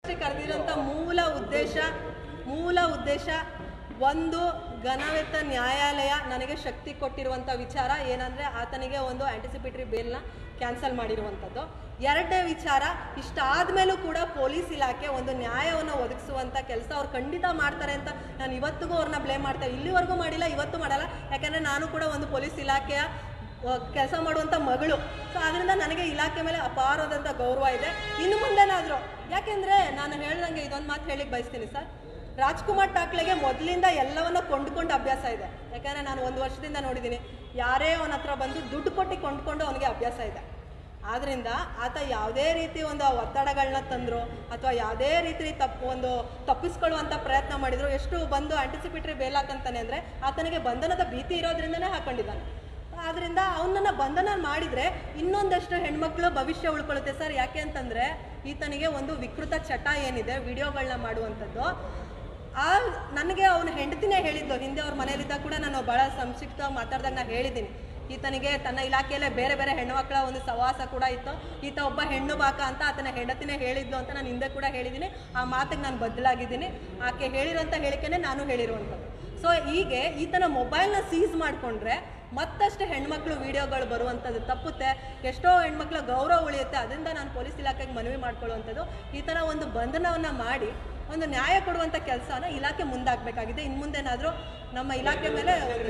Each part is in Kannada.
ಕರೆದಿರೋಂಥ ಮೂಲ ಉದ್ದೇಶ ಮೂಲ ಉದ್ದೇಶ ಒಂದು ಘನವೆತ್ತ ನ್ಯಾಯಾಲಯ ನನಗೆ ಶಕ್ತಿ ಕೊಟ್ಟಿರುವಂಥ ವಿಚಾರ ಏನಂದರೆ ಆತನಿಗೆ ಒಂದು ಆಂಟಿಸಿಪೇಟರಿ ಬೇಲ್ನ ಕ್ಯಾನ್ಸಲ್ ಮಾಡಿರುವಂಥದ್ದು ಎರಡನೇ ವಿಚಾರ ಇಷ್ಟಾದ್ಮೇಲೂ ಕೂಡ ಪೊಲೀಸ್ ಇಲಾಖೆ ಒಂದು ನ್ಯಾಯವನ್ನು ಒದಗಿಸುವಂಥ ಕೆಲಸ ಅವ್ರು ಖಂಡಿತ ಮಾಡ್ತಾರೆ ಅಂತ ನಾನು ಇವತ್ತಿಗೂ ಅವ್ರನ್ನ ಬ್ಲೇಮ್ ಮಾಡ್ತೇವೆ ಇಲ್ಲಿವರೆಗೂ ಮಾಡಿಲ್ಲ ಇವತ್ತು ಮಾಡಲ್ಲ ಯಾಕಂದರೆ ನಾನು ಕೂಡ ಒಂದು ಪೊಲೀಸ್ ಇಲಾಖೆಯ ಕೆಲಸ ಮಾಡುವಂಥ ಮಗಳು ಸೊ ಅದರಿಂದ ನನಗೆ ಇಲಾಖೆ ಮೇಲೆ ಅಪಾರವಾದಂಥ ಗೌರವ ಇದೆ ಇನ್ನು ಮುಂದೆನಾದರೂ ಯಾಕೆಂದರೆ ನಾನು ಹೇಳ್ದಂಗೆ ಇದೊಂದು ಮಾತು ಹೇಳಿಕ್ಕೆ ಬಯಸ್ತೀನಿ ಸರ್ ರಾಜ್ಕುಮಾರ್ ಠಾಕ್ಲೆಗೆ ಮೊದಲಿಂದ ಎಲ್ಲವನ್ನ ಕೊಂಡ್ಕೊಂಡು ಅಭ್ಯಾಸ ಇದೆ ಯಾಕಂದರೆ ನಾನು ಒಂದು ವರ್ಷದಿಂದ ನೋಡಿದ್ದೀನಿ ಯಾರೇ ಅವನ ಹತ್ರ ಬಂದು ದುಡ್ಡು ಕೊಟ್ಟು ಕೊಂಡ್ಕೊಂಡು ಅವನಿಗೆ ಅಭ್ಯಾಸ ಇದೆ ಆದ್ರಿಂದ ಆತ ಯಾವುದೇ ರೀತಿ ಒಂದು ಒತ್ತಡಗಳನ್ನ ತಂದ್ರು ಅಥವಾ ಯಾವುದೇ ರೀತಿ ತಪ್ಪು ಒಂದು ತಪ್ಪಿಸ್ಕೊಳ್ಳುವಂಥ ಪ್ರಯತ್ನ ಮಾಡಿದ್ರು ಎಷ್ಟು ಬಂದು ಆಂಟಿಸಿಪೇಟರಿ ಬೇಲ್ ಹಾಕಂತಾನೆ ಅಂದರೆ ಆತನಿಗೆ ಬಂಧನದ ಭೀತಿ ಇರೋದ್ರಿಂದನೇ ಹಾಕೊಂಡಿದ್ದಾನೆ ಆದ್ರಿಂದ ಅವನನ್ನ ಬಂಧನ ಮಾಡಿದ್ರೆ ಇನ್ನೊಂದಷ್ಟು ಹೆಣ್ಮಕ್ಳು ಭವಿಷ್ಯ ಉಳ್ಕೊಳ್ಳುತ್ತೆ ಸರ್ ಯಾಕೆ ಅಂತಂದ್ರೆ ಈತನಿಗೆ ಒಂದು ವಿಕೃತ ಚಟ ಏನಿದೆ ವಿಡಿಯೋಗಳನ್ನ ಮಾಡುವಂಥದ್ದು ಆ ನನಗೆ ಅವನ ಹೆಂಡತಿನೇ ಹೇಳಿದ್ದು ಹಿಂದೆ ಅವ್ರ ಮನೇಲಿದ್ದಾಗ ಕೂಡ ನಾನು ಭಾಳ ಸಂಕ್ಷಿಪ್ತವಾಗಿ ಮಾತಾಡ್ದಾಗ ನಾನು ಹೇಳಿದ್ದೀನಿ ಈತನಿಗೆ ತನ್ನ ಇಲಾಖೆಯಲ್ಲೇ ಬೇರೆ ಬೇರೆ ಹೆಣ್ಮಕ್ಳ ಒಂದು ಸವಾಸ ಕೂಡ ಇತ್ತು ಈತ ಒಬ್ಬ ಹೆಣ್ಣು ಬಾಕ ಅಂತ ಆತನ ಹೆಂಡತಿನೇ ಹೇಳಿದ್ದು ಅಂತ ನಾನು ಹಿಂದೆ ಕೂಡ ಹೇಳಿದ್ದೀನಿ ಆ ಮಾತಿಗೆ ನಾನು ಬದಲಾಗಿದ್ದೀನಿ ಆಕೆ ಹೇಳಿರೋಂಥ ಹೇಳಿಕೆನೇ ನಾನು ಹೇಳಿರುವಂಥದ್ದು ಸೊ ಹೀಗೆ ಈತನ ಮೊಬೈಲ್ನ ಸೀಸ್ ಮಾಡಿಕೊಂಡ್ರೆ ಮತ್ತಷ್ಟು ಹೆಣ್ಮಕ್ಳು ವಿಡಿಯೋಗಳು ಬರುವಂಥದ್ದು ತಪ್ಪುತ್ತೆ ಎಷ್ಟೋ ಹೆಣ್ಮಕ್ಳ ಗೌರವ ಉಳಿಯುತ್ತೆ ಅದರಿಂದ ನಾನು ಪೊಲೀಸ್ ಇಲಾಖೆಗೆ ಮನವಿ ಮಾಡ್ಕೊಳ್ಳುವಂಥದ್ದು ಈ ಥರ ಒಂದು ಬಂಧನವನ್ನು ಮಾಡಿ ಒಂದು ನ್ಯಾಯ ಕೊಡುವಂಥ ಕೆಲಸನ ಇಲಾಖೆ ಮುಂದಾಗಬೇಕಾಗಿದೆ ಇನ್ನು ಮುಂದೇನಾದರೂ ನಮ್ಮ ಇಲಾಖೆ ಮೇಲೆ ಒಂದು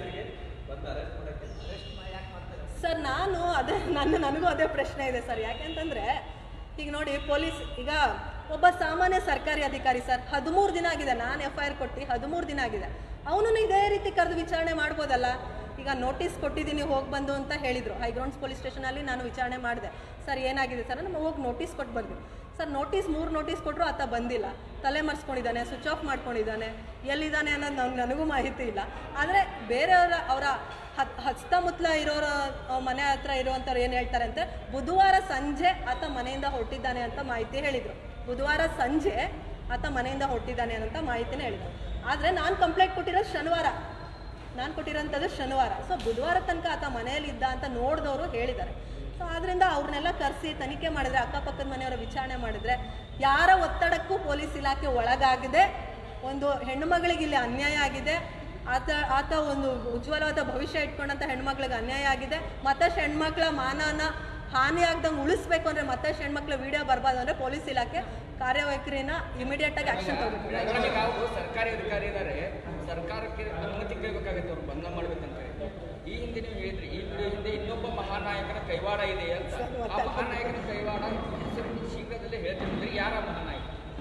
ಸರ್ ನಾನು ಅದೇ ನನ್ನ ನನಗೂ ಅದೇ ಪ್ರಶ್ನೆ ಇದೆ ಸರ್ ಯಾಕೆಂತಂದ್ರೆ ಈಗ ನೋಡಿ ಪೊಲೀಸ್ ಈಗ ಒಬ್ಬ ಸಾಮಾನ್ಯ ಸರ್ಕಾರಿ ಅಧಿಕಾರಿ ಸರ್ ಹದಿಮೂರು ದಿನ ಆಗಿದೆ ನಾನು ಎಫ್ ಐ ಆರ್ ಕೊಟ್ಟು ಹದಿಮೂರು ದಿನ ಆಗಿದೆ ಅವನನ್ನು ಇದೇ ರೀತಿ ಕರೆದು ವಿಚಾರಣೆ ಮಾಡ್ಬೋದಲ್ಲ ಈಗ ನೋಟಿಸ್ ಕೊಟ್ಟಿದ್ದೀನಿ ಹೋಗಿ ಬಂದು ಅಂತ ಹೇಳಿದರು ಹೈಗ್ರೌಂಡ್ಸ್ ಪೊಲೀಸ್ ಸ್ಟೇಷನಲ್ಲಿ ನಾನು ವಿಚಾರಣೆ ಮಾಡಿದೆ ಸರ್ ಏನಾಗಿದೆ ಸರ್ ನಮ್ಮ ಹೋಗಿ ನೋಟಿಸ್ ಕೊಟ್ಟು ಬಂದ್ವಿ ಸರ್ ನೋಟಿಸ್ ಮೂರು ನೋಟಿಸ್ ಕೊಟ್ಟರು ಆತ ಬಂದಿಲ್ಲ ತಲೆ ಮರೆಸ್ಕೊಂಡಿದ್ದಾನೆ ಸ್ವಿಚ್ ಆಫ್ ಮಾಡ್ಕೊಂಡಿದ್ದಾನೆ ಎಲ್ಲಿದ್ದಾನೆ ಅನ್ನೋದು ನನ್ ನನಗೂ ಮಾಹಿತಿ ಇಲ್ಲ ಆದರೆ ಬೇರೆಯವರ ಅವರ ಹತ್ ಹಸ್ತಮುತ್ತಲ ಇರೋರ ಆ, ಮನೆ ಹತ್ರ ಇರುವಂಥವ್ರು ಏನು ಹೇಳ್ತಾರೆ ಅಂತ ಬುಧವಾರ ಸಂಜೆ ಆತ ಮನೆಯಿಂದ ಹೊರಟಿದ್ದಾನೆ ಅಂತ ಮಾಹಿತಿ ಹೇಳಿದರು ಬುಧವಾರ ಸಂಜೆ ಆತ ಮನೆಯಿಂದ ಹೊರಟಿದ್ದಾನೆ ಅನ್ನೋಂಥ ಮಾಹಿತಿನೇ ಹೇಳಿದರು ಆದರೆ ನಾನು ಕಂಪ್ಲೇಂಟ್ ಕೊಟ್ಟಿರೋದು ಶನಿವಾರ ನಾನು ಕೊಟ್ಟಿರೋಂಥದ್ದು ಶನಿವಾರ ಸೊ ಬುಧವಾರ ತನಕ ಆತ ಮನೆಯಲ್ಲಿ ಇದ್ದ ಅಂತ ನೋಡಿದವರು ಹೇಳಿದ್ದಾರೆ ಸೊ ಆದ್ರಿಂದ ಅವ್ರನ್ನೆಲ್ಲ ಕರೆಸಿ ತನಿಖೆ ಮಾಡಿದ್ರೆ ಅಕ್ಕಪಕ್ಕದ ಮನೆಯವರ ವಿಚಾರಣೆ ಮಾಡಿದ್ರೆ ಯಾರ ಒತ್ತಡಕ್ಕೂ ಪೊಲೀಸ್ ಇಲಾಖೆ ಒಳಗಾಗಿದೆ ಒಂದು ಹೆಣ್ಣು ಮಗಳಿಗೆ ಇಲ್ಲಿ ಅನ್ಯಾಯ ಆಗಿದೆ ಆತ ಆತ ಒಂದು ಉಜ್ವಲವಾದ ಭವಿಷ್ಯ ಇಟ್ಕೊಂಡಂಥ ಹೆಣ್ಮಕ್ಳಿಗೆ ಅನ್ಯಾಯ ಆಗಿದೆ ಮತ್ತಷ್ಟು ಹೆಣ್ಮಕ್ಳ ಮಾನನ ಹಾನಿ ಆಗ್ದಂಗೆ ಉಳಿಸ್ಬೇಕು ಅಂದರೆ ಮತ್ತಷ್ಟು ಹೆಣ್ಮಕ್ಳ ವಿಡಿಯೋ ಬರ್ಬಾರ್ದು ಅಂದರೆ ಪೊಲೀಸ್ ಇಲಾಖೆ ಕಾರ್ಯವೈಖರಿನ ಇಮಿಡಿಯೇಟ್ ಆಗಿ ಆಕ್ಷನ್ ತಗೋಬೇಕು ಮೇಡಮ್, ಈಗ ಅವರು ಸರ್ಕಾರಿ ಅಧಿಕಾರಿ ಇದ್ದಾರೆ ಸರ್ಕಾರಕ್ಕೆ ಅನುಮತಿ ಕೇಳಬೇಕಾಗುತ್ತೆ ಅವ್ರು ಬಂಧನ ಮಾಡ್ಬೇಕಂತ ಹೇಳಿ. ಈ ಹಿಂದೆ ನೀವು ಹೇಳಿದ್ರಿ ಈ ವಿಡಿಯೋ ಹಿಂದೆ ಇನ್ನೊಬ್ಬ ಮಹಾನಾಯಕನ ಕೈವಾಡ ಇದೆ ಅಂತ ಆ ಮಹಾನಾಯಕನ ಕೈವಾಡ ಹೆಸರು ಶೀಘ್ರದಲ್ಲೇ ಹೇಳ್ತಿರ್ತೀರಿ ಯಾರ ಮಹಾನಾಯಕ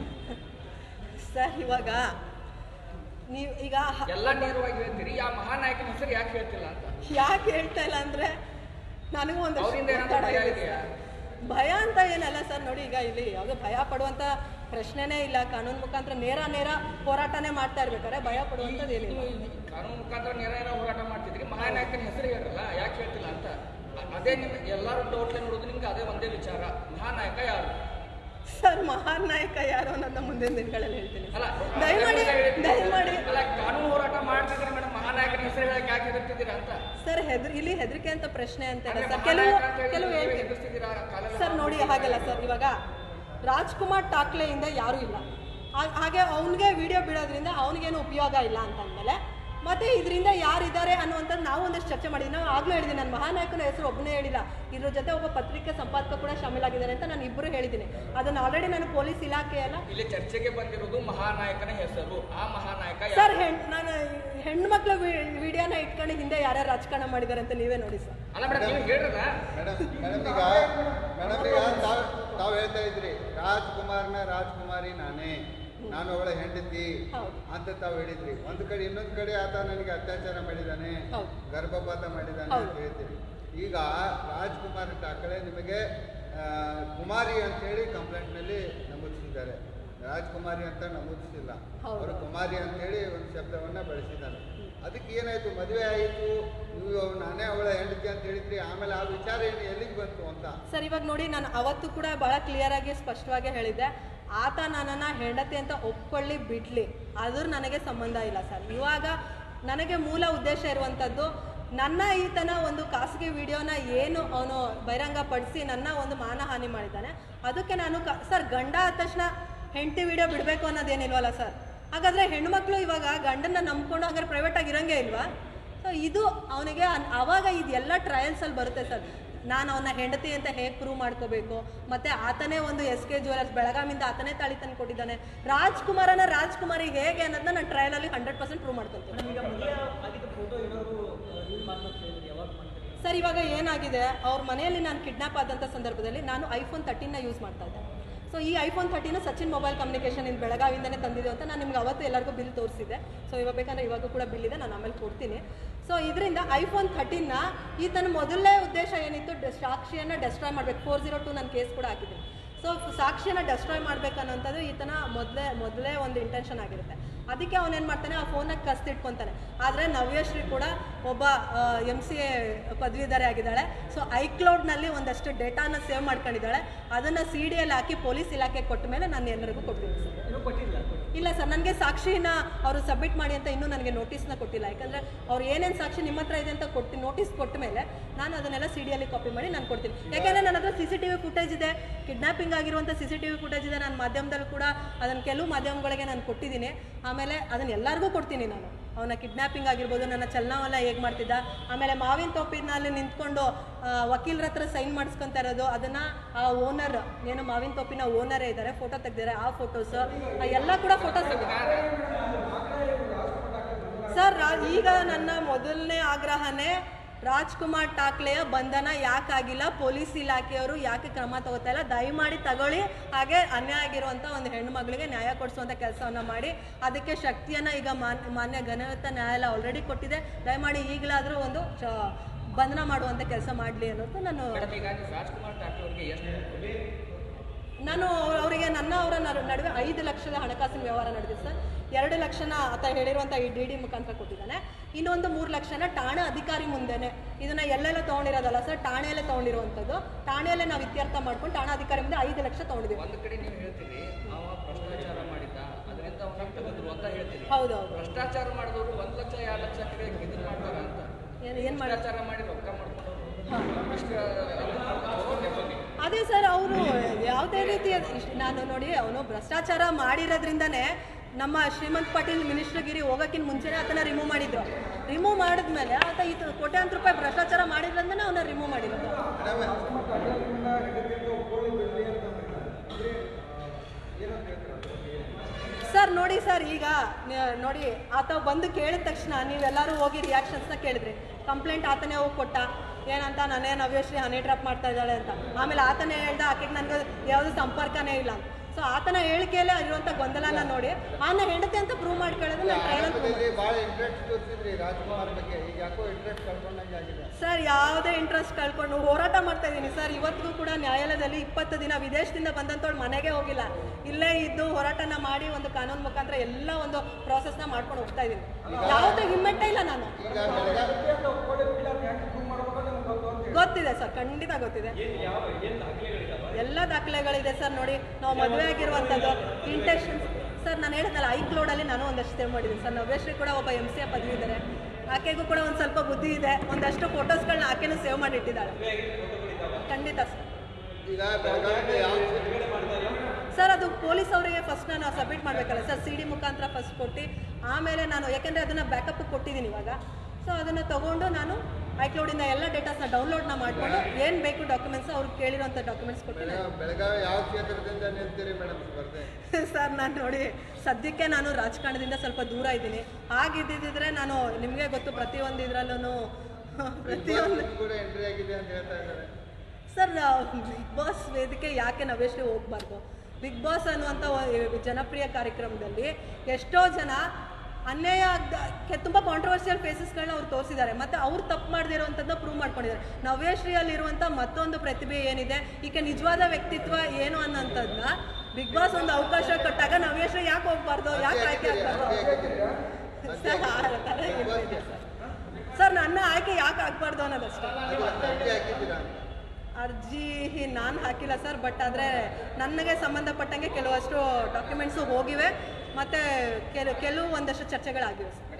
ಸರ್ ಇವಾಗ ನೀವು ಈಗ ಹ- ಎಲ್ಲ ನೇರವಾಗಿ ಹೇಳ್ತೀರಿ ಆ ಮಹಾನಾಯಕನ ಹೆಸರು ಯಾಕೆ ಹೇಳ್ತಿಲ್ಲ ಅಂತ ಯಾಕೆ ಹೇಳ್ತಾ ಇಲ್ಲ ಅಂದ್ರೆ ನನಗೂ ಒಂದು ಅವರಿಂದ ಏನಾದ್ರು ಭಯ ಇದೆಯಾ ಭಯ ಅಂತ ಏನಲ್ಲ ಸರ್ ನೋಡಿ ಈಗ ಇಲ್ಲಿ ಯಾವುದೋ ಭಯ ಪಡುವಂತ ಪ್ರಶ್ನೆನೇ ಇಲ್ಲ ಕಾನೂನು ಮುಖಾಂತರ ನೇರ ನೇರ ಹೋರಾಟನೇ ಮಾಡ್ತಾ ಇರ್ಬೇಕಾದ್ರೆ ಭಯ ಪಡುವಂಥದ್ದು ಏನಿಲ್ಲ ನೀವು ಕಾನೂನು ಮುಖಾಂತರ ನೇರ ನೇರ ಹೋರಾಟ ಮಾಡ್ತಿದ್ರಿ ಮಹಾನಾಯಕನ ಹೆಸರು ಹೇಳಲ್ಲ ಯಾಕೆ ಹೇಳ್ತಿಲ್ಲ ಅಂತ ಅ- ಅದೇ ನಿಮ್ಗೆ ಎಲ್ಲರೂ ಟೋಟ್ಲಿ ನೋಡೋದು ನಿಮ್ಗೆ ಅದೇ ಒಂದೇ ವಿಚಾರ ಮಹಾನಾಯಕ ಯಾರು ಸರ್ ಮಹಾನ್ ನಾಯಕ ಯಾರು ಅನ್ನೋದನ್ನ ಮುಂದಿನ ದಿನಗಳಲ್ಲಿ ಹೇಳ್ತೀನಿ ಅಲ್ಲ ದಯಮಾಡಿ ದಯಮಾಡಿ ಅಲ್ಲ ಕಾನೂನು ಹೋರಾಟ ಮಾಡ್ತಿದ್ರೆ ಮೇಡಮ್ ಮಹಾನಾಯಕನ ಹೆಸರು ಹೇಳಕ್ಕೆ ಯಾಕೆ ಹೆದರ್ತಿದ್ದೀರಾ ಅಂತ ಸರ್ ಹೆದ್ರ ಇಲ್ಲಿ ಹೆದರಿಕೆ ಅಂತ ಪ್ರಶ್ನೆ ಅಂತ ಇಲ್ಲ ಅಂದ್ರೆ ಸರ್ ಕೆಲವು ಮಹಾನಾಯಕ ಅಂತ ಹೇಳಿ ಕೆಲವು ನೀವೇ ಹೇಳ್ತೀನಿ ಹೆದರ್ಸ್ತಿದ್ದೀರಾ ಕಾಲೆಲ್ಲ ಸರ್ ನೋಡಿ ಹಾಗಲ್ಲ ಸರ್ ಇವಾಗ ರಾಜ್ಕುಮಾರ್ ಠಾಕ್ಲೆಯಿಂದ ಯಾರೂ ಇಲ್ಲ ಹಾ- ಹಾಗೆ ಅವನಿಗೆ ವಿಡಿಯೋ ಬಿಡೋದ್ರಿಂದ ಅವನಿಗೇನು ಉಪಯೋಗ ಇಲ್ಲ ಅಂತ ಅಂದಮೇಲೆ ಮತ್ತೆ ಇದರಿಂದ ಯಾರಿದ್ದಾರೆ ಅನ್ನುವಂಥದ್ದು ನಾವು ಒಂದಷ್ಟು ಚರ್ಚೆ ಮಾಡಿದ್ವಿ ನಾವು ಆಗಲೂ ಹೇಳಿದ್ದೀನಿ ನಾನು ಮಹಾನಾಯಕನ ಹೆಸರು ಒಬ್ಬನೇ ಹೇಳಿಲ್ಲ ಇದ್ರ ಜೊತೆ ಒಬ್ಬ ಪತ್ರಿಕೆ ಸಂಪಾದಕ ಕೂಡ ಶಾಮೀಲಾಗಿದ್ದಾರೆ ಅಂತ ನಾನು ಇಬ್ಬರು ಹೇಳಿದ್ದೀನಿ ಅದನ್ನು ಆಲ್ರೆಡಿ ನಾನು ಪೊಲೀಸ್ ಇಲಾಖೆಯಲ್ಲ ಇಲ್ಲಿ ಚರ್ಚೆಗೆ ಬಂದಿರೋದು ಮಹಾನಾಯಕನ ಹೆಸರು ಆ ಮಹಾನಾಯಕ ಯಾರು? ಸರ್ ಹೆಣ್ ನಾನು ಹೆಣ್ಮಕ್ಳ ವಿಡಿಯೋನ ಇಟ್ಕೊಂಡು ಹಿಂದೆ ಯಾರ್ಯಾರು ರಾಜಕಾರಣ ಮಾಡಿದ್ದಾರೆ ಅಂತ ನೀವೇ ನೋಡಿ ಸರ್ ಅಲ್ಲ ಮೇಡಮ್ ನೀವು ಹೇಳ್ರಲ್ಲ ಮೇಡಮ್ ಮೇಡಮ್ ಈಗ ಮೇಡಮ್ ಈಗ ತಾವು ತಾವು ಹೇಳ್ತಾ ಇದ್ರಿ ರಾಜ್ಕುಮಾರ್ನ ರಾಜ್ಕುಮಾರಿ ನಾನೇ ನಾನು ಅವಳ ಹೆಂಡತಿ ಹೌದು. ಅಂತ ತಾವು ಹೇಳಿದ್ರಿ ಒಂದು ಕಡೆ ಇನ್ನೊಂದು ಕಡೆ ಆತ ನನಗೆ ಅತ್ಯಾಚಾರ ಮಾಡಿದ್ದಾನೆ ಹೌದು. ಗರ್ಭಪಾತ ಮಾಡಿದ್ದಾನೆ ಹೌದು. ಅಂತ ಹೇಳ್ತೀರಿ ಈಗ ರಾಜ್ಕುಮಾರ್ ಠಾಕರೆ ನಿಮಗೆ ಆ, ಕುಮಾರಿ ಅಂತೇಳಿ ಕಂಪ್ಲೇಂಟ್ನಲ್ಲಿ ನಮೂದಿಸಿದ್ದಾರೆ ರಾಜ್ಕುಮಾರಿ ಅಂತ ನಮೂದಿಸಿಲ್ಲ ಹೌದು. ಅವರು ಕುಮಾರಿ ಅಂತೇಳಿ ಒಂದು ಶಬ್ದವನ್ನ ಬಳಸಿದ್ದಾರೆ ಅದಕ್ಕೆ ಏನಾಯ್ತು ಮದುವೆ ಆಯಿತು ನೀವು ನಾನೇ ಅವಳ ಹೆಂಡತಿ ಅಂತ ಹೇಳಿದ್ರಿ ಆಮೇಲೆ ಆ ವಿಚಾರ ಏನು ಎಲ್ಲಿಗೆ ಬಂತು ಅಂತ ಸರ್ ಇವಾಗ ನೋಡಿ ನಾನು ಅವತ್ತು ಕೂಡ ಭಾಳ ಕ್ಲಿಯರ್ ಆಗಿ ಸ್ಪಷ್ಟವಾಗಿ ಹೇಳಿದ್ದೆ ಆತ ನನ್ನನ್ನು ಹೆಂಡತಿ ಅಂತ ಒಪ್ಕೊಳ್ಳಿ ಬಿಡ್ಲಿ ಅದ್ರ ನನಗೆ ಸಂಬಂಧ ಇಲ್ಲ ಸರ್ ಇವಾಗ ನನಗೆ ಮೂಲ ಉದ್ದೇಶ ಇರುವಂಥದ್ದು ನನ್ನ ಈತನ ಒಂದು ಖಾಸಗಿ ವಿಡಿಯೋನ ಏನು ಅವನು ಬಹಿರಂಗ ಪಡಿಸಿ ನನ್ನ ಒಂದು ಮಾನಹಾನಿ ಮಾಡಿದ್ದಾನೆ ಅದಕ್ಕೆ ನಾನು ಕ ಸರ್ ಗಂಡ ಆದ ತಕ್ಷಣ ಹೆಂಡತಿ ವಿಡಿಯೋ ಬಿಡಬೇಕು ಅನ್ನೋದೇನಿಲ್ವಲ್ಲ ಸರ್ ಹಾಗಾದ್ರೆ ಹೆಣ್ಮಕ್ಳು ಇವಾಗ ಗಂಡನ್ನ ನಂಬ್ಕೊಂಡು ಹಾಗಾದ್ರೆ ಪ್ರೈವೇಟಾಗಿ ಇರಂಗೇ ಇಲ್ವಾ ಸೊ ಇದು ಅವನಿಗೆ ಅವಾಗ ಇದೆಲ್ಲ ಟ್ರಯಲ್ಸಲ್ಲಿ ಬರುತ್ತೆ ಸರ್ ನಾನು ಅವನ ಹೆಂಡತಿ ಅಂತ ಹೇಗೆ ಪ್ರೂವ್ ಮಾಡ್ಕೋಬೇಕು ಮತ್ತೆ ಆತನೇ ಒಂದು ಎಸ್ ಕೆ ಜ್ಯುವೆಲರ್ಸ್ ಬೆಳಗಾಮಿಂದ ಆತನೇ ತಾಳಿ ತಂದು ಕೊಟ್ಟಿದ್ದಾನೆ ರಾಜ್ಕುಮಾರನ ರಾಜ್ಕುಮಾರಿ ಹೇಗೆ ಅನ್ನೋದನ್ನ ನಾನು ಟ್ರಯಲಲ್ಲಿ ಹಂಡ್ರೆಡ್ ಪರ್ಸೆಂಟ್ ಪ್ರೂವ್ ಮಾಡ್ಕೊತೀನಿ ಈಗ ಮದುವೆ ಆಗಿದ್ದ ಫೋಟೋ ಏನಾದ್ರು ಯೂಸ್ ಮಾಡ್ಬೇಕು ಹೇಳಿದ್ರೆ ಯಾವಾಗ ಮಾಡ್ತೀರಿ ಸರ್ ಇವಾಗ ಏನಾಗಿದೆ ಅವ್ರ ಮನೆಯಲ್ಲಿ ನಾನು ಕಿಡ್ನಾಪ್ ಆದಂಥ ಸಂದರ್ಭದಲ್ಲಿ ನಾನು ಐಫೋನ್ ತರ್ಟೀನ್ನ ಯೂಸ್ ಮಾಡ್ತಾ ಇದ್ದೆ ಸೊ ಈ iPhone thirteen Sachin mobile communication in ಬೆಳಗಾವಿಂದನೇ ತಂದಿದೆ ಅಂತ ನಾನು ನಿಮ್ಗೆ ಅವತ್ತು ಎಲ್ಲರಿಗೂ ಬಿಲ್ ತೋರಿಸಿದೆ ಸೊ ಇವಾಗ ಬೇಕಂದ್ರೆ ಇವಾಗ ಕೂಡ ಬಿಲ್ ಇದೆ ನಾನು ಆಮೇಲೆ ಕೊಡ್ತೀನಿ ಸೊ ಇದರಿಂದ ಐಫೋನ್ ಥರ್ಟೀನ್ನ ಈತನ ಮೊದಲನೇ ಉದ್ದೇಶ ಏನಿತ್ತು ಡೆ- ಸಾಕ್ಷಿಯನ್ನು ಡೆಸ್ಟ್ರಾಯ್ ಮಾಡಬೇಕು ಫೋರ್ ಜೀರೋ ಟು ನಾನು ಕೇಸ್ ಕೂಡ ಹಾಕಿದ್ದೀನಿ ಸೊ ಸಾಕ್ಷಿಯನ್ನು ಡೆಸ್ಟ್ರಾಯ್ ಮಾಡ್ಬೇಕನ್ನೋಂಥದ್ದು ಈತನ ಮೊದಲೇ ಮೊದಲೇ ಒಂದು ಇಂಟೆನ್ಷನ್ ಆಗಿರುತ್ತೆ ಅದಕ್ಕೆ ಅವನೇನು ಮಾಡ್ತಾನೆ ಆ ಫೋನಾಗ ಕಸ್ತಿಟ್ಕೊತಾನೆ ಆದರೆ ನವ್ಯಶ್ರೀ ಕೂಡ ಒಬ್ಬ ಎಮ್ ಸಿ ಎ ಪದವೀಧರೆ ಆಗಿದ್ದಾಳೆ ಸೊ ಐಕ್ಲೌಡ್ನಲ್ಲಿ ಒಂದಷ್ಟು ಡೇಟಾನ ಸೇವ್ ಮಾಡ್ಕೊಂಡಿದ್ದಾಳೆ ಅದನ್ನು ಸಿ ಡಿಯಲ್ಲಿ ಹಾಕಿ ಪೊಲೀಸ್ ಇಲಾಖೆ ಕೊಟ್ಟ ಮೇಲೆ ನಾನು ಎಲ್ಲರಿಗೂ ಕೊಡ್ತೀನಿ ಸರ್ ಇನ್ನೂ ಕೊಟ್ಟಿಲ್ಲ ಇಲ್ಲ ಸರ್ ನನಗೆ ಸಾಕ್ಷಿನ ಅವರು ಸಬ್ಮಿಟ್ ಮಾಡಿ ಅಂತ ಇನ್ನೂ ನನಗೆ ನೋಟಿಸ್ನ ಕೊಟ್ಟಿಲ್ಲ ಯಾಕಂದರೆ ಅವ್ರು ಏನೇನು ಸಾಕ್ಷಿ ನಿಮ್ಮ ಹತ್ರ ಇದೆ ಅಂತ ಕೊಟ್ಟು ನೋಟಿಸ್ ಕೊಟ್ಟ ಮೇಲೆ ನಾನು ಅದನ್ನೆಲ್ಲ ಸಿ ಡಿಯಲ್ಲಿ ಕಾಪಿ ಮಾಡಿ ನಾನು ಕೊಡ್ತೀನಿ ಯಾಕೆಂದರೆ ನನ್ನ ಹತ್ರ C C T V footage ಇದೆ ಕಿಡ್ನಾಪಿಂಗ್ ಆಗಿರುವಂಥ C C T V footage ಇದೆ ನಾನು ಮಾಧ್ಯಮದಲ್ಲೂ ಕೂಡ ಅದನ್ನು ಕೆಲವು ಮಾಧ್ಯಮಗಳಿಗೆ ನಾನು ಕೊಟ್ಟಿದ್ದೀನಿ ಆಮೇಲೆ ಅದನ್ನು ಎಲ್ಲರಿಗೂ ಕೊಡ್ತೀನಿ ನಾನು ಅವನ ಕಿಡ್ನಾಪಿಂಗ್ ಆಗಿರ್ಬೋದು ನನ್ನ ಚಲನವಲ್ಲ ಹೇಗೆ ಮಾಡ್ತಿದ್ದ ಆಮೇಲೆ ಮಾವಿನ ತೋಪಿನಲ್ಲಿ ನಿಂತ್ಕೊಂಡು ಆ, ವಕೀಲರ ಹತ್ರ ಸೈನ್ ಮಾಡಿಸ್ಕೊಂತ ಇರೋದು ಅದನ್ನು ಆ ಓನರ್ ಏನು ಮಾವಿನ ತೋಪಿನ ಓನರೇ ಇದ್ದಾರೆ ಫೋಟೋ ತೆಗ್ದಿದ್ದಾರೆ ಆ ಫೋಟೋಸ್ ಎಲ್ಲ ಕೂಡ ಫೋಟೋಸ್ ಸರ್ ರಾ- ಈಗ ನನ್ನ ಮೊದಲನೇ ಆಗ್ರಹನೇ ರಾಜ್ಕುಮಾರ್ ಠಾಕ್ಲೆಯ ಬಂಧನ ಯಾಕಾಗಿಲ್ಲ ಪೊಲೀಸ್ ಇಲಾಖೆಯವರು ಯಾಕೆ ಕ್ರಮ ತಗೋತಾ ಇಲ್ಲ ದಯಮಾಡಿ ತಗೊಳ್ಳಿ ಹಾಗೆ ಅನ್ಯಾಯ ಆಗಿರುವಂಥ ಒಂದು ಹೆಣ್ಣುಮಗಳಿಗೆ ನ್ಯಾಯ ಕೊಡಿಸುವಂಥ ಕೆಲಸವನ್ನ ಮಾಡಿ ಅದಕ್ಕೆ ಶಕ್ತಿಯನ್ನು ಈಗ ಮಾನ್ಯ ಮಾನ್ಯ ಘನಯುತ ನ್ಯಾಯಾಲಯ ಆಲ್ರೆಡಿ ಕೊಟ್ಟಿದೆ ದಯಮಾಡಿ ಈಗಲಾದರೂ ಒಂದು ಚ- ಬಂಧನ ಮಾಡುವಂಥ ಕೆಲಸ ಮಾಡಲಿ ಅನ್ನೋದು ನಾನು ಮೇಡಮ್ ಈಗ ನೀವು ರಾಜ್ಕುಮಾರ್ ಠಾಕ್ರೆ ಅವರಿಗೆ ಎಷ್ಟು ನಾನು ಅವ್ರ- ಅವರಿಗೆ ನನ್ನ ಅವರ ನಡುವೆ ಐದು ಲಕ್ಷದ ಹಣಕಾಸಿನ ವ್ಯವಹಾರ ನಡೆದಿದೆ ಸರ್ ಎರಡು ಲಕ್ಷನ ಆತ ಹೇಳಿರುವಂಥ ಈ ಡಿ ಡಿ ಮುಖಾಂತರ ಕೊಟ್ಟಿದ್ದಾನೆ ಇನ್ನೊಂದು ಮೂರು ಲಕ್ಷನ ಠಾಣೆ ಅಧಿಕಾರಿ ಮುಂದೆನೆ ಇದನ್ನ ಎಲ್ಲೆಲ್ಲ ತೊಗೊಂಡಿರೋದಲ್ಲ ಸರ್ ಠಾಣೆಯಲ್ಲೇ ತೊಗೊಂಡಿರುವಂಥದ್ದು ಠಾಣೆಯಲ್ಲೇ ನಾವು ಇತ್ಯರ್ಥ ಮಾಡ್ಕೊಂಡು ಠಾಣಾ ಅಧಿಕಾರಿ ಮುಂದೆ ಐದು ಲಕ್ಷ ತೊಗೊಂಡಿದ್ದೀವಿ ಒಂದು ಕಡೆ ನೀವು ಹೇಳ್ತೀರಿ ಅವ ಭ್ರಷ್ಟಾಚಾರ ಮಾಡಿದ್ದ ಅದರಿಂದ ಅವನ ತೆಗೆದ್ರು ಅಂತ ಹೇಳ್ತೀರಿ ಹೌದು ಹೌದು ಭ್ರಷ್ಟಾಚಾರ ಮಾಡಿದವರು ಒಂದು ಲಕ್ಷ ಎರಡು ಲಕ್ಷ ಇದನ್ನ ಮಾಡ್ತಾರ ಅಂತ ಏನು ಏನು ಮಾಡಿ ಭ್ರಷ್ಟಾಚಾರ ಮಾಡಿ ರೊಕ್ಕ ಮಾಡ್ಕೊಂಡವ್ರು ಇಷ್ಟು ಇದನ್ನ ಮಾಡ್ಕೊಂಡವ್ರು ನೆಮ್ಮದಿ. ಅದೇ ಸರ್ ಅವರು ಯಾವುದೇ ರೀತಿಯ ಇಷ್ಟ್- ನಾನು ನೋಡಿ ಅವನು ಭ್ರಷ್ಟಾಚಾರ ಮಾಡಿರೋದ್ರಿಂದನೇ ನಮ್ಮ ಶ್ರೀಮಂತ್ ಪಾಟೀಲ್ ಮಿನಿಸ್ಟರ್ಗಿರಿ ಹೋಗೋಕ್ಕಿಂತ ಮುಂಚೆನೇ ಆತನ ರಿಮೂವ್ ಮಾಡಿದ್ರು ರಿಮೂವ್ ಮಾಡಿದ್ಮೇಲೆ ಆತ ಈ ಕೋಟ್ಯಾಂತರ ರೂಪಾಯಿ ಭ್ರಷ್ಟಾಚಾರ ಮಾಡಿದ್ರಿಂದನೇ ಅವನ ರಿಮೂವ್ ಮಾಡಿರೋದು ಸರ್ ನೋಡಿ ಸರ್ ಈಗ ನ- ನೋಡಿ ಆತ ಬಂದು ಕೇಳಿದ ತಕ್ಷಣ ನೀವೆಲ್ಲರೂ ಹೋಗಿ ರಿಯಾಕ್ಷನ್ಸ್ನ ಕೇಳಿದ್ರಿ ಕಂಪ್ಲೇಂಟ್ ಆತನೇ ಹೋಗಿ ಕೊಟ್ಟ ಏನಂತ ನಾನೇ ನವ್ಯಶ್ರೀ ಹನಿ ಟ್ರಾಪ್ ಮಾಡ್ತಾ ಇದ್ದಾಳೆ ಅಂತ ಆಮೇಲೆ ಆತನೇ ಹೇಳ್ದ ಆಕೆಗೆ ನನಗೆ ಯಾವುದು ಸಂಪರ್ಕನೇ ಇಲ್ಲ ಅಂತ ಸೊ ಆತನ ಹೇಳಿಕೆಯಲ್ಲೇ ಇರುವಂಥ ಗೊಂದಲನ ನೋಡಿ ಆನ ಹೆಂಡತಿ ಅಂತ ಪ್ರೂವ್ ಮಾಡ್ಕೊಳ್ಳೋದು ನಾನು ಟ್ರೈಲಲ್ಲಿ ಪ್ರೂವ್ ಆರಂಭದಲ್ಲಿ ಭಾಳ ಇಂಟ್ರೆಸ್ಟ್ ತೋರಿಸಿದ್ರಿ ರಾಜ್ಕುಮಾರ್ ಬಗ್ಗೆ ಈಗ ಯಾಕೋ ಇಂಟ್ರೆಸ್ಟ್ ಕಳ್ಕೊಂಡಂಗೆ ಆಗಿದೆ ಸರ್ ಯಾವುದೇ ಇಂಟ್ರೆಸ್ಟ್ ಕಳ್ಕೊಂಡು ಹೋರಾಟ ಮಾಡ್ತಾ ಇದ್ದೀನಿ ಸರ್ ಇವತ್ತಿಗೂ ಕೂಡ ನ್ಯಾಯಾಲಯದಲ್ಲಿ ಇಪ್ಪತ್ತು ದಿನ ವಿದೇಶದಿಂದ ಬಂದಂಥವ್ಳು ಮನೆಗೆ ಹೋಗಿಲ್ಲ ಇಲ್ಲೇ ಇದ್ದು ಹೋರಾಟನ ಮಾಡಿ ಒಂದು ಕಾನೂನು ಮುಖಾಂತರ ಎಲ್ಲ ಒಂದು ಪ್ರಾಸೆಸ್ನ ಮಾಡ್ಕೊಂಡು ಹೋಗ್ತಾ ಇದ್ದೀನಿ ಯಾವುದೇ ಹಿಮ್ಮೆಟ್ಟೇ ಇಲ್ಲ ನಾನು ಈಗ ಬೆಳಗಾವಿ ಗೊತ್ತಿದೆ ಸರ್ ಖಂಡಿತ ಗೊತ್ತಿದೆ ಎಲ್ಲ ದಾಖಲೆಗಳಿದೆ ಸರ್ ನೋಡಿ ನಾವು ಮದುವೆ ಆಗಿರುವಂಥದ್ದು ಇಂಟೆನ್ಷನ್ ಸರ್ ನಾನು ಹೇಳಿದ್ನಲ್ಲ ಐಕ್ಲೋಡಲ್ಲಿ ನಾನು ಒಂದಷ್ಟು ಸೇವ್ ಮಾಡಿದ್ದೀನಿ ಸರ್ ನವ್ಯಶ್ರೀ ಕೂಡ ಒಬ್ಬ ಎಮ್ ಸಿ ಎ ಪದವಿ ಇದ್ದಾರೆ ಆಕೆಗೂ ಕೂಡ ಒಂದು ಸ್ವಲ್ಪ ಬುದ್ಧಿ ಇದೆ ಒಂದಷ್ಟು ಫೋಟೋಸ್ಗಳನ್ನ ಆಕೆನೂ ಸೇವ್ ಮಾಡಿಟ್ಟಿದ್ದಾಳೆ ಖಂಡಿತ ಸರ್ ಈಗ ಬೆಳಗಾವಿಗೆ ಯಾವ ಸರ್ ಅದು ಪೊಲೀಸ್ ಅವರಿಗೆ ಫಸ್ಟ್ ನಾನು ಸಬ್ಮಿಟ್ ಮಾಡಬೇಕಲ್ಲ ಸರ್ ಸಿ ಡಿ ಮುಖಾಂತರ ಫಸ್ಟ್ ಕೊಟ್ಟು ಆಮೇಲೆ ನಾನು ಯಾಕೆಂದರೆ ಅದನ್ನು ಬ್ಯಾಕಪ್ ಕೊಟ್ಟಿದ್ದೀನಿ ಇವಾಗ ಸೊ ಅದನ್ನು ತಗೊಂಡು ನಾನು ಐಕ್ಲೌಡಿಂದ ಎಲ್ಲ ಡೇಟಾಸ್ನ ಡೌನ್ಲೋಡ್ನ ಮಾಡಿಕೊಂಡು ಏನು ಬೇಕು ಡಾಕ್ಯುಮೆಂಟ್ಸ್ ಅವ್ರಿಗೆ ಕೇಳಿರೋಂಥ ಡಾಕ್ಯುಮೆಂಟ್ಸ್ ಕೊಟ್ಟು ನಾನು ಬೆಳಗಾವಿ ಬೆಳಗಾವಿ ಯಾವ ಕ್ಷೇತ್ರದಿಂದ ನಿಲ್ತೀರಿ ಮೇಡಮ್ ಸ್ಪರ್ಧೆ ಸರ್ ನಾನು ನೋಡಿ ಸದ್ಯಕ್ಕೆ ನಾನು ರಾಜಕಾರಣದಿಂದ ಸ್ವಲ್ಪ ದೂರ ಇದ್ದೀನಿ ಹಾಗಿದ್ದಿದ್ರೆ ನಾನು ನಿಮಗೆ ಗೊತ್ತು ಪ್ರತಿಯೊಂದು ಇದರಲ್ಲೂ ಪ್ರತಿಯೊಂದು ಬಿಗ್ ಬಾಸ್ ಕೂಡ ಎಂಟ್ರಿ ಆಗಿದೆ ಅಂತ ಹೇಳ್ತಾ ಇದ್ದಾರೆ ಸರ್ ಬಿಗ್ ಬಾಸ್ ವೇದಿಕೆ ಯಾಕೆ ನಾವೆಷ್ಟು ಹೋಗ್ಬಾರ್ದು ಬಿಗ್ ಬಾಸ್ ಅನ್ನುವಂಥ ಒ- ಜನಪ್ರಿಯ ಕಾರ್ಯಕ್ರಮದಲ್ಲಿ ಎಷ್ಟೋ ಜನ ಅನ್ಯಾಯ ಆಗ್ದ ತುಂಬ ಕಾಂಟ್ರವರ್ಷಿಯಲ್ ಫೇಸಸ್ಗಳನ್ನ ಅವ್ರು ತೋರಿಸಿದ್ದಾರೆ ಮತ್ತು ಅವ್ರು ತಪ್ಪು ಮಾಡದಿರುವಂಥದ್ದನ್ನ ಪ್ರೂವ್ ಮಾಡ್ಕೊಂಡಿದ್ದಾರೆ ನವ್ಯಶ್ರೀಯಲ್ಲಿರುವಂಥ ಮತ್ತೊಂದು ಪ್ರತಿಭೆ ಏನಿದೆ ಈಕೆ ನಿಜವಾದ ವ್ಯಕ್ತಿತ್ವ ಏನು ಅನ್ನೋಂಥದ್ದನ್ನ ಬಿಗ್ ಬಾಸ್ ಒಂದು ಅವಕಾಶ ಕೊಟ್ಟಾಗ ನವ್ಯಶ್ರೀ ಯಾಕೆ ಹೋಗ್ಬಾರ್ದು ಯಾಕೆ ಆಯ್ಕೆ ಆಗ್ಬಾರ್ದು ಸರ್ ಆ ಥರ ಏನಿದೆ ಸರ್ ಸರ್ ನನ್ನ ಆಯ್ಕೆ ಯಾಕೆ ಆಗ್ಬಾರ್ದು ಅನ್ನೋದಷ್ಟೇ ಅದು ಅರ್ಜಿ ಹಾಕಿದ್ದೀರಾ ಅರ್ಜಿ ನಾನು ಹಾಕಿಲ್ಲ ಸರ್ ಬಟ್ ಆದರೆ ನನಗೆ ಸಂಬಂಧಪಟ್ಟಂಗೆ ಕೆಲವಷ್ಟು ಡಾಕ್ಯುಮೆಂಟ್ಸು ಹೋಗಿವೆ ಮತ್ತು ಕೆಲ ಕೆಲವು ಒಂದಷ್ಟು ಚರ್ಚೆಗಳಾಗಿವೆ ಸರ್